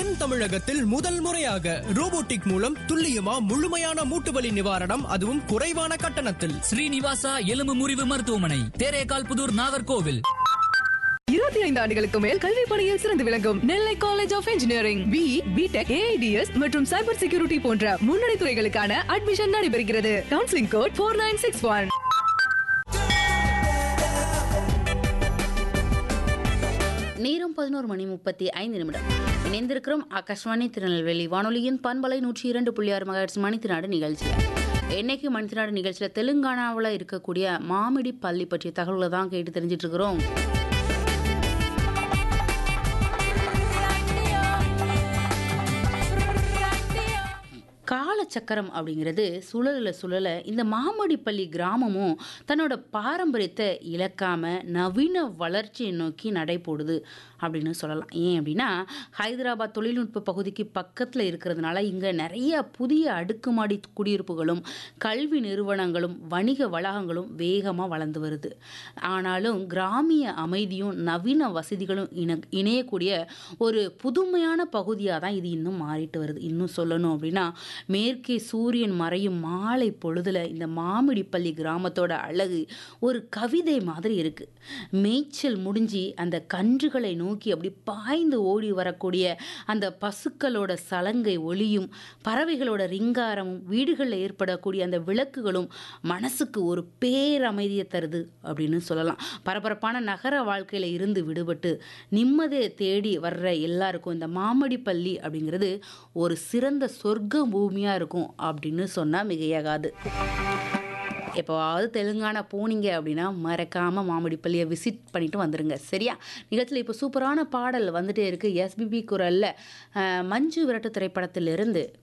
தென் தமிழகத்தில் முதல் முறையாக ரோபோட்டிக் மூலம் துல்லியமா முழுமையான மூட்டுவலி நிவாரணம் அதுவும் குறைவான கட்டணத்தில் ஸ்ரீனிவாசா எலும்பு முறிவு மருத்துவமனை தேரேகால் புதூர் நாகர்கோவில் இருபத்தி ஐந்து ஆண்டுகளுக்கு மேல் கல்வி பணியில் சிறந்து விளங்கும் Nellai college of engineering B BTech AIDS மற்றும் சைபர் செக்யூரிட்டி போன்ற முன்னணி துறைகளுக்கான அட்மிஷன் நடைபெறுகிறது counselling code four nine six one நேரம் பதினோரு மணி முப்பத்தி ஐந்து நிமிடம் இணைந்திருக்கிறோம் ஆகாஷ்வாணி திருநெல்வேலி வானொலியின் பண்பலை நூற்றி இரண்டு புள்ளி ஆறு மகாட்சி மணித்தினாடு நிகழ்ச்சியில் என்னைக்கு மணித்தினாடு நிகழ்ச்சியில் தெலுங்கானாவில் இருக்கக்கூடிய மாமிடி பள்ளி பற்றிய தகவல்களை தான் கேட்டு தெரிஞ்சிட்டு இருக்கிறோம் காலச்சக்கரம் அப்படிங்கிறது சுழல சுழல இந்த மாமடிப்பள்ளி கிராமமும் தன்னோட பாரம்பரியத்தை இழக்காம நவீன வளர்ச்சியை நோக்கி நடைபோடுது அப்படின்னு சொல்லலாம் ஏன் அப்படின்னா ஹைதராபாத் தொழில்நுட்ப பகுதிக்கு பக்கத்தில் இருக்கிறதுனால இங்கே நிறைய புதிய அடுக்குமாடி குடியிருப்புகளும் கல்வி நிறுவனங்களும் வணிக வளாகங்களும் வேகமாக வளர்ந்து வருது ஆனாலும் கிராமிய அமைதியும் நவீன வசதிகளும் இண இணையக்கூடிய ஒரு புதுமையான பகுதியாக தான் இது இன்னும் மாறிட்டு வருது இன்னும் சொல்லணும் அப்படின்னா மேற்கே சூரியன் மறையும் மாலை பொழுதுல இந்த மாமிடிப்பள்ளி கிராமத்தோட அழகு ஒரு கவிதை மாதிரி இருக்கு மேய்ச்சல் முடிஞ்சு அந்த கன்றுகளை நோக்கி அப்படி பாய்ந்து ஓடி வரக்கூடிய அந்த பசுக்களோட சலங்கை ஒளியும் பறவைகளோட ரிங்காரமும் வீடுகளில் ஏற்படக்கூடிய அந்த விளக்குகளும் மனசுக்கு ஒரு பேரமைதியை தருது அப்படின்னு சொல்லலாம் பரபரப்பான நகர வாழ்க்கையில இருந்து விடுபட்டு நிம்மதியை தேடி வர்ற எல்லாருக்கும் இந்த மாமடிப்பள்ளி அப்படிங்கிறது ஒரு சிறந்த சொர்க்க பூமியாக இருக்கும் அப்படின்னு சொன்னால் மிகையாகாது எப்போவாவது தெலுங்கானா போனீங்க அப்படின்னா மறக்காமல் மாமிடிப்பள்ளியை விசிட் பண்ணிட்டு வந்துடுங்க சரியா நிகழ்ச்சியில் இப்போ சூப்பரான பாடல் வந்துட்டே இருக்குது எஸ்பிபி குரலில் மஞ்சு விரட்டு திரைப்படத்திலிருந்து